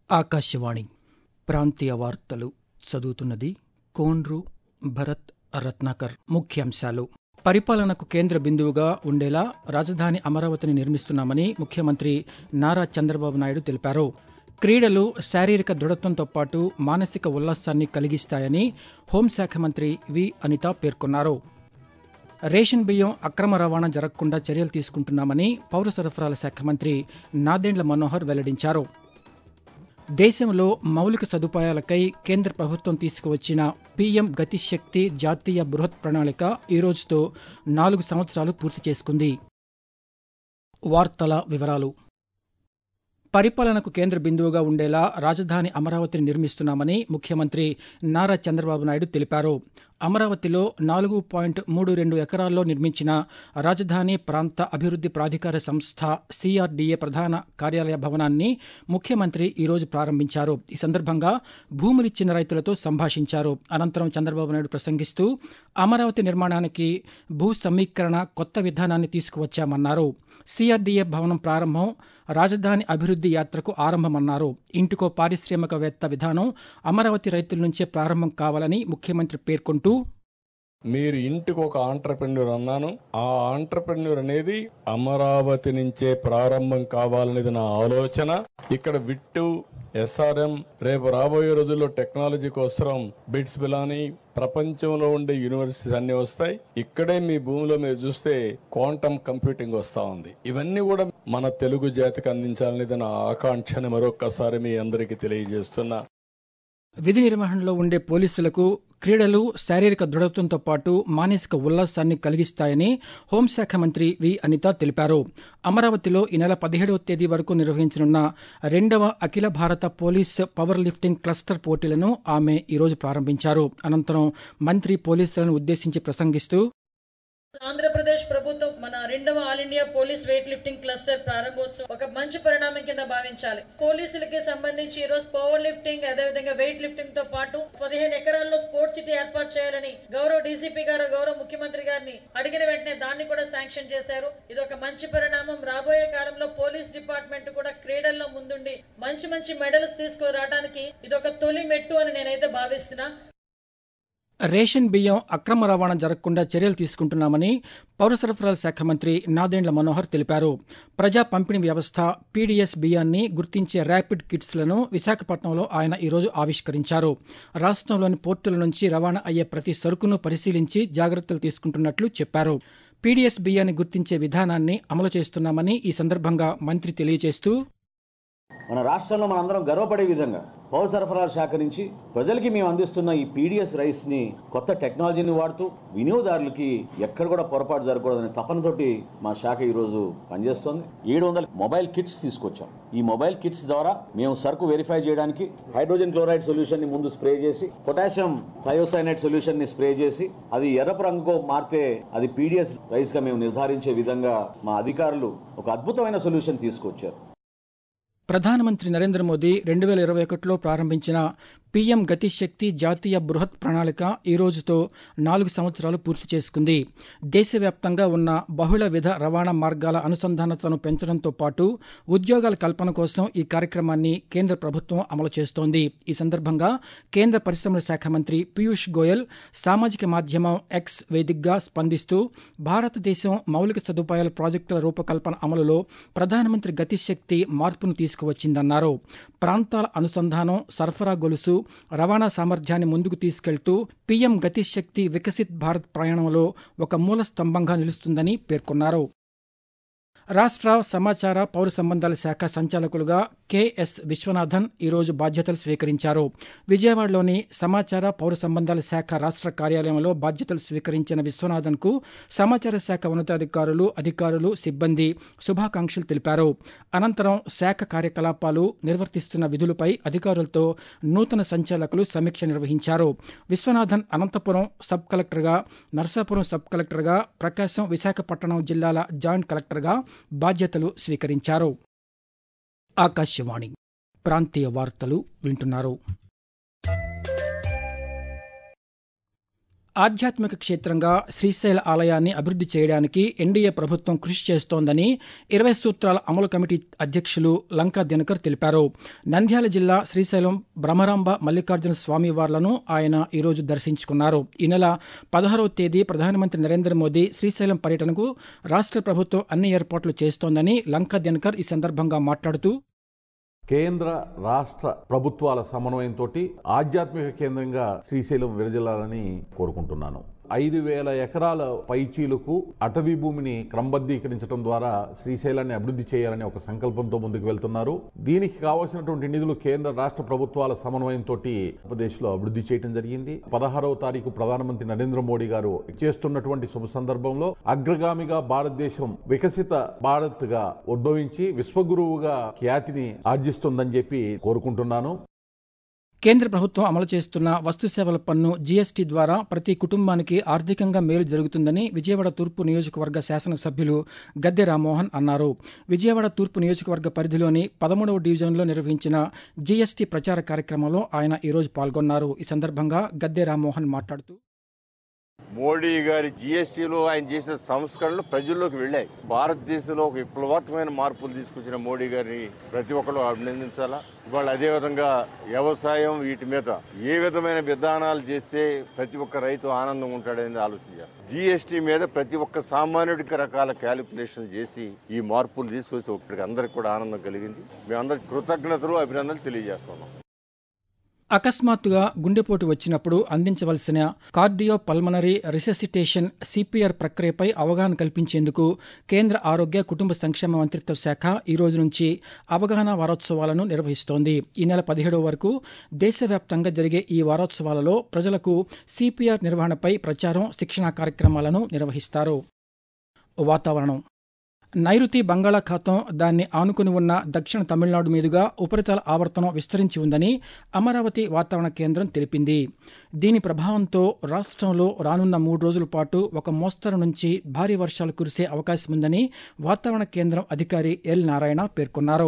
ఆకాశవాణి ప్రాంతీయ వార్తలు చదువుతున్నది కోండ్రు భరత్ రత్నాకర్ ముఖ్యాంశాలు పరిపాలనకు కేంద్ర బిందువుగా ఉండేలా రాజధాని అమరావతిని నిర్మిస్తున్నామని ముఖ్యమంత్రి నారా చంద్రబాబు నాయుడు తెలిపారు క్రీడలు శారీరక దృఢత్వంతో పాటు మానసిక ఉల్లాసాన్ని కలిగిస్తాయని హోంశాఖ మంత్రి వి అనిత పేర్కొన్నారు రేషన్ బియ్యం అక్రమ రవాణా జరగకుండా చర్యలు తీసుకుంటున్నామని పౌర సరఫరాల శాఖ మంత్రి నాదెండ్ల మనోహర్ వెల్లడించారు దేశంలో మౌలిక సదుపాయాలకై కేంద్ర ప్రభుత్వం తీసుకువచ్చిన పీఎం గతిశక్తి జాతీయ బృహత్ ప్రణాళిక ఈ రోజుతో నాలుగు సంవత్సరాలు పూర్తి చేసుకుంది వార్తల వివరాలు పరిపాలనకు కేంద్ర బిందువుగా ఉండేలా రాజధాని అమరావతిని నిర్మిస్తున్నామని ముఖ్యమంత్రి నారా చంద్రబాబు నాయుడు తెలిపారు అమరావతిలో నాలుగు పాయింట్ మూడు రెండు ఎకరాల్లో నిర్మించిన రాజధాని ప్రాంత అభివృద్ది ప్రాధికార సంస్థ సిఆర్డీఏ ప్రధాన కార్యాలయ భవనాన్ని ముఖ్యమంత్రి ఈరోజు ప్రారంభించారు ఈ సందర్భంగా భూములిచ్చిన రైతులతో సంభాషించారు అనంతరం చంద్రబాబు నాయుడు ప్రసంగిస్తూ అమరావతి నిర్మాణానికి భూ సమీకరణ కొత్త విధానాన్ని తీసుకువచ్చామన్నారు సిఆర్డీఏ భవనం ప్రారంభం రాజధాని అభివృద్ది యాత్రకు ఆరంభమన్నారు ఇంటికో పారిశ్రామికవేత్త విధానం అమరావతి రైతుల నుంచే ప్రారంభం కావాలని ముఖ్యమంత్రి పేర్కొంటూ మీరు ఇంటికి ఒక ఆంటర్ప్రెన్యూర్ అన్నాను ఆ ఆంటర్ప్రెన్యూర్ అనేది అమరావతి నుంచే ప్రారంభం కావాలనేది నా ఆలోచన ఇక్కడ విట్టు ఎస్ఆర్ఎం రేపు రాబోయే రోజుల్లో టెక్నాలజీ కోసం బిట్స్ బిలాని ప్రపంచంలో ఉండే యూనివర్సిటీస్ అన్ని వస్తాయి ఇక్కడే మీ భూమిలో మీరు చూస్తే క్వాంటమ్ కంప్యూటింగ్ వస్తా ఉంది ఇవన్నీ కూడా మన తెలుగు జాతికి అందించాలనేది నా ఆకాంక్షని మరొక్కసారి మీ అందరికీ తెలియజేస్తున్నా విధి నిర్వహణలో ఉండే పోలీసులకు క్రీడలు శారీరక దృఢత్వంతో పాటు మానసిక ఉల్లాసాన్ని కలిగిస్తాయని హోంశాఖ మంత్రి వి అనిత తెలిపారు అమరావతిలో ఈ నెల పదిహేడవ తేదీ వరకు నిర్వహించనున్న రెండవ అఖిల భారత పోలీస్ పవర్ లిఫ్టింగ్ క్లస్టర్ పోటీలను ఆమె ఈరోజు ప్రారంభించారు అనంతరం మంత్రి పోలీసులను ఉద్దేశించి ప్రసంగిస్తూ ఆంధ్రప్రదేశ్ ప్రభుత్వం మన రెండవ all India police weightlifting cluster ప్రారంభోత్సవం ఒక మంచి పరిణామం కింద భావించాలి పోలీసులకి సంబంధించి ఈ రోజు పవర్ లిఫ్టింగ్ అదేవిధంగా వెయిట్ లిఫ్టింగ్ తో పాటు పదిహేను ఎకరాల్లో స్పోర్ట్స్ సిటీ ఏర్పాటు చేయాలని గౌరవ డీసీపీ గారు గౌరవ ముఖ్యమంత్రి గారిని అడిగిన వెంటనే దాన్ని కూడా శాంక్షన్ చేశారు ఇది ఒక మంచి పరిణామం రాబోయే కాలంలో పోలీస్ డిపార్ట్మెంట్ కూడా క్రీడల్లో ముందుండి మంచి మంచి మెడల్స్ తీసుకురావడానికి ఇది ఒక తొలి మెట్టు అని నేనైతే భావిస్తున్నా రేషన్ బియ్యం అక్రమ రవాణా జరగకుండా చర్యలు తీసుకుంటున్నామని పౌర సరఫరాల శాఖ మంత్రి నాదెండ్ల మనోహర్ తెలిపారు ప్రజా పంపిణీ వ్యవస్థ పీడీఎస్ బియ్యాన్ని గుర్తించే ర్యాపిడ్ కిట్స్లను విశాఖపట్నంలో ఆయన ఈరోజు ఆవిష్కరించారు రాష్ట్రంలోని పోర్టుల నుంచి రవాణా అయ్యే ప్రతి సరుకును పరిశీలించి జాగ్రత్తలు తీసుకుంటున్నట్లు చెప్పారు పీడీఎస్ బియ్యాన్ని గుర్తించే విధానాన్ని అమలు చేస్తున్నామని ఈ సందర్భంగా మంత్రి తెలియజేస్తూ మన రాష్ట్రంలో మనందరం గర్వపడే విధంగా పౌర సరఫరాల శాఖ నుంచి ప్రజలకి మేము అందిస్తున్న ఈ పీడిఎస్ రైస్ ని కొత్త టెక్నాలజీని వాడుతూ వినియోగదారులకి ఎక్కడ కూడా పొరపాటు జరగకూడదనే తపనతోటి మా శాఖ ఈరోజు పనిచేస్తోంది ఏడు వందల మొబైల్ కిట్స్ తీసుకొచ్చాం ఈ మొబైల్ కిట్స్ ద్వారా మేము సరుకు వెరిఫై చేయడానికి హైడ్రోజన్ క్లోరైడ్ సొల్యూషన్ ని ముందు స్ప్రే చేసి పొటాషియం థయోసైనైడ్ సొల్యూషన్ ని స్ప్రే చేసి అది ఎర్రపు రంగుకు మారితే అది పీడిఎస్ రైస్ గా మేము నిర్ధారించే విధంగా మా అధికారులు ఒక అద్భుతమైన సొల్యూషన్ తీసుకొచ్చారు ప్రధానమంత్రి నరేంద్ర మోదీ రెండు వేల ఇరవై ఒకటిలో ప్రారంభించిన పీఎం గతిశక్తి జాతీయ బృహత్ ప్రణాళిక ఈ రోజుతో నాలుగు సంవత్సరాలు పూర్తి చేసుకుంది దేశవ్యాప్తంగా ఉన్న బహుళ విధ రవాణా మార్గాల అనుసంధానతను పెంచడంతో పాటు ఉద్యోగాల కల్పన కోసం ఈ కార్యక్రమాన్ని కేంద్ర ప్రభుత్వం అమలు చేస్తోంది ఈ సందర్భంగా కేంద్ర పరిశ్రమల శాఖ మంత్రి పీయూష్ గోయల్ సామాజిక మాధ్యమం ఎక్స్ వేదికగా స్పందిస్తూ భారతదేశం మౌలిక సదుపాయాల ప్రాజెక్టుల రూపకల్పన అమలులో ప్రధానమంత్రి గతిశక్తి మార్పును తీసుకువచ్చిందన్నారు ప్రాంతాల అనుసంధానం సరఫరా గొలుసు రవాణా సామర్థ్యాన్ని ముందుకు తీసుకెళ్తూ పీఎం గతిశక్తి వికసిత్ భారత్ ప్రయాణంలో ఒక మూల స్తంభంగా నిలుస్తుందని పేర్కొన్నారు రాష్ట్ర సమాచార పౌర సంబంధాల శాఖ సంచాలకులుగా కెఎస్ విశ్వనాథన్ ఈరోజు బాధ్యతలు స్వీకరించారు విజయవాడలోని సమాచార పౌర సంబంధాల శాఖ రాష్ట్ర కార్యాలయంలో బాధ్యతలు స్వీకరించిన విశ్వనాథన్ కు సమాచార శాఖ ఉన్నతాధికారులు అధికారులు సిబ్బంది శుభాకాంక్షలు తెలిపారు అనంతరం శాఖ కార్యకలాపాలు నిర్వర్తిస్తున్న విధులపై అధికారులతో నూతన సంచాలకులు సమీక్ష నిర్వహించారు విశ్వనాథన్ అనంతపురం సబ్ కలెక్టర్గా నర్సాపురం సబ్ కలెక్టర్గా ప్రకాశం విశాఖపట్నం జిల్లాల జాయింట్ కలెక్టర్గా బాధ్యతలు స్వీకరించారు ఆకాశవాణి ప్రాంతీయ వార్తలు వింటున్నారు ఆధ్యాత్మిక క్షేత్రంగా శ్రీశైల ఆలయాన్ని అభివృద్ధి చేయడానికి ఎన్డీఏ ప్రభుత్వం కృషి చేస్తోందని ఇరవై సూత్రాల అమలు కమిటీ అధ్యక్షులు లంకా దినకర్ తెలిపారు నంద్యాల జిల్లా శ్రీశైలం బ్రహ్మరాంబ మల్లికార్జున స్వామి వార్లను ఆయన ఈరోజు దర్శించుకున్నారు ఈ నెల పదహారవ తేదీ ప్రధానమంత్రి నరేంద్ర మోదీ శ్రీశైలం పర్యటనకు రాష్ట్ర ప్రభుత్వం అన్ని ఏర్పాట్లు చేస్తోందని లంకా దినకర్ ఈ సందర్భంగా మాట్లాడుతూ కేంద్ర రాష్ట్ర ప్రభుత్వాల సమన్వయంతో ఆధ్యాత్మిక కేంద్రంగా శ్రీశైలం విరజిల్లాలని కోరుకుంటున్నాను ఐదు వేల ఎకరాల పైచీలకు అటవీ భూమిని క్రమబద్ధీకరించడం ద్వారా శ్రీశైలాన్ని అభివృద్ధి చేయాలనే ఒక సంకల్పంతో ముందుకు వెళ్తున్నారు దీనికి కావాల్సినటువంటి నిధులు కేంద్ర రాష్ట్ర ప్రభుత్వాల సమన్వయంతో ఆంధ్రప్రదేశ్లో అభివృద్ధి చేయడం జరిగింది పదహారవ తారీఖు ప్రధానమంత్రి నరేంద్ర మోడీ గారు చేస్తున్నటువంటి శుభ సందర్భంలో అగ్రగామిగా భారతదేశం వికసిత భారత్ గా ఉద్భవించి విశ్వగురువుగా ఖ్యాతిని ఆర్జిస్తుందని చెప్పి కోరుకుంటున్నాను కేంద్ర ప్రభుత్వం అమలు చేస్తున్న వస్తు సేవల పన్ను జీఎస్టీ ద్వారా ప్రతి కుటుంబానికి ఆర్థికంగా మేలు జరుగుతుందని విజయవాడ తూర్పు నియోజకవర్గ శాసనసభ్యులు గద్దె రామ్మోహన్ అన్నారు విజయవాడ తూర్పు నియోజకవర్గ పరిధిలోని పదమూడవ డివిజన్లో నిర్వహించిన జీఎస్టీ ప్రచార కార్యక్రమంలో ఆయన ఈరోజు పాల్గొన్నారు ఈ సందర్భంగా గద్దె రామ్మోహన్ మాట్లాడుతూ మోడీ గారి జీఎస్టీలో ఆయన చేసిన సంస్కరణలు ప్రజల్లోకి వెళ్ళాయి భారతదేశంలో ఒక విప్లవాత్మకమైన మార్పులు తీసుకొచ్చిన మోడీ గారిని ప్రతి ఒక్కరు అభినందించాలా ఇవాళ అదే విధంగా వ్యవసాయం వీటి మీద ఏ విధమైన విధానాలు చేస్తే ప్రతి ఒక్క రైతు ఆనందం ఉంటాడని ఆలోచించారు జీఎస్టీ మీద ప్రతి ఒక్క సామాన్యుడికి రకాల క్యాలిక్యులేషన్ చేసి ఈ మార్పులు తీసుకొచ్చి ఒకరికి అందరికి కూడా ఆనందం కలిగింది మేమందరికి కృతజ్ఞతలు అభినందనలు తెలియజేస్తున్నాం అకస్మాత్తుగా గుండెపోటు వచ్చినప్పుడు అందించవలసిన కార్డియో పల్మనరీ రిసెసిటేషన్ సిపిఆర్ ప్రక్రియపై అవగాహన కల్పించేందుకు కేంద్ర ఆరోగ్య కుటుంబ సంక్షేమ మంత్రిత్వ శాఖ ఈ రోజు నుంచి అవగాహన వారోత్సవాలను నిర్వహిస్తోంది ఈ నెల పదిహేడవ వరకు దేశవ్యాప్తంగా జరిగే ఈ వారోత్సవాలలో ప్రజలకు సిపిఆర్ నిర్వహణపై ప్రచారం శిక్షణా కార్యక్రమాలను నిర్వహిస్తారు వాతావరణం నైరుతి బంగాళాఖాతం దాన్ని ఆనుకుని ఉన్న దక్షిణ తమిళనాడు మీదుగా ఉపరితల ఆవర్తనం విస్తరించి ఉందని అమరావతి వాతావరణ కేంద్రం తెలిపింది దీని ప్రభావంతో రాష్ట్రంలో రానున్న మూడు రోజుల పాటు ఒక మోస్తరు నుంచి భారీ వర్షాలు కురిసే అవకాశం ఉందని వాతావరణ కేంద్రం అధికారి ఎల్ నారాయణ పేర్కొన్నారు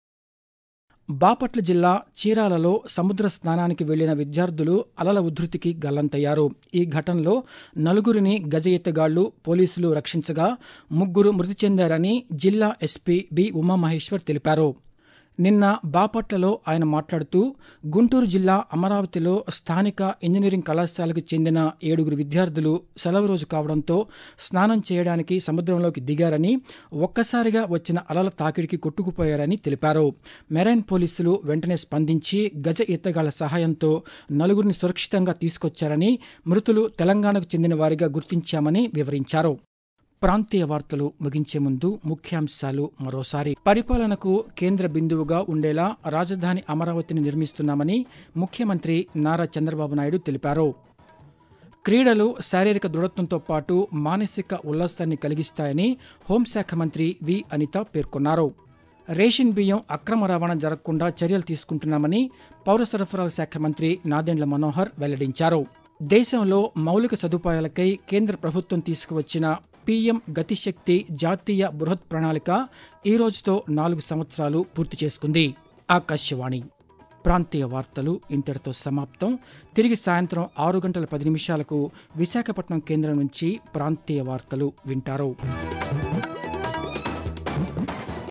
బాపట్ల జిల్లా చీరాలలో సముద్ర స్నానానికి వెళ్లిన విద్యార్థులు అలల ఉధృతికి గల్లంతయ్యారు ఈ ఘటనలో నలుగురిని గజ ఎత్తగాళ్లు పోలీసులు రక్షించగా ముగ్గురు మృతి చెందారని జిల్లా ఎస్పీ బి ఉమామహేశ్వర్ తెలిపారు నిన్న బాపట్లలో ఆయన మాట్లాడుతూ గుంటూరు జిల్లా అమరావతిలో స్థానిక ఇంజనీరింగ్ కళాశాలకు చెందిన ఏడుగురు విద్యార్థులు సెలవు రోజు కావడంతో స్నానం చేయడానికి సముద్రంలోకి దిగారని ఒక్కసారిగా వచ్చిన అలల తాకిడికి కొట్టుకుపోయారని తెలిపారు మెరైన్ పోలీసులు వెంటనే స్పందించి గజ ఈతగాళ్ల సహాయంతో నలుగురిని సురక్షితంగా తీసుకొచ్చారని మృతులు తెలంగాణకు చెందిన వారిగా గుర్తించామని వివరించారు ప్రాంతీయ వార్తలు ముగించే ముందు ముఖ్యాంశాలు మరోసారి పరిపాలనకు కేంద్ర బిందువుగా ఉండేలా రాజధాని అమరావతిని నిర్మిస్తున్నామని ముఖ్యమంత్రి నారా చంద్రబాబు నాయుడు తెలిపారు క్రీడలు శారీరక దృఢత్వంతో పాటు మానసిక ఉల్లాసాన్ని కలిగిస్తాయని హోంశాఖ మంత్రి వి అనిత పేర్కొన్నారు రేషన్ బియ్యం అక్రమ రవాణా జరగకుండా చర్యలు తీసుకుంటున్నామని పౌర సరఫరాల శాఖ మంత్రి నాదెండ్ల మనోహర్ వెల్లడించారు దేశంలో మౌలిక సదుపాయాలకై కేంద్ర ప్రభుత్వం తీసుకువచ్చిన పీఎం గతిశక్తి జాతీయ బృహత్ ప్రణాళిక ఈ రోజుతో నాలుగు సంవత్సరాలు పూర్తి చేసుకుంది ఆకాశవాణి ప్రాంతీయ వార్తలు ఇంతటితో సమాప్తం తిరిగి సాయంత్రం ఆరు గంటల పది నిమిషాలకు విశాఖపట్నం కేంద్రం నుంచి ప్రాంతీయ వార్తలు వింటారు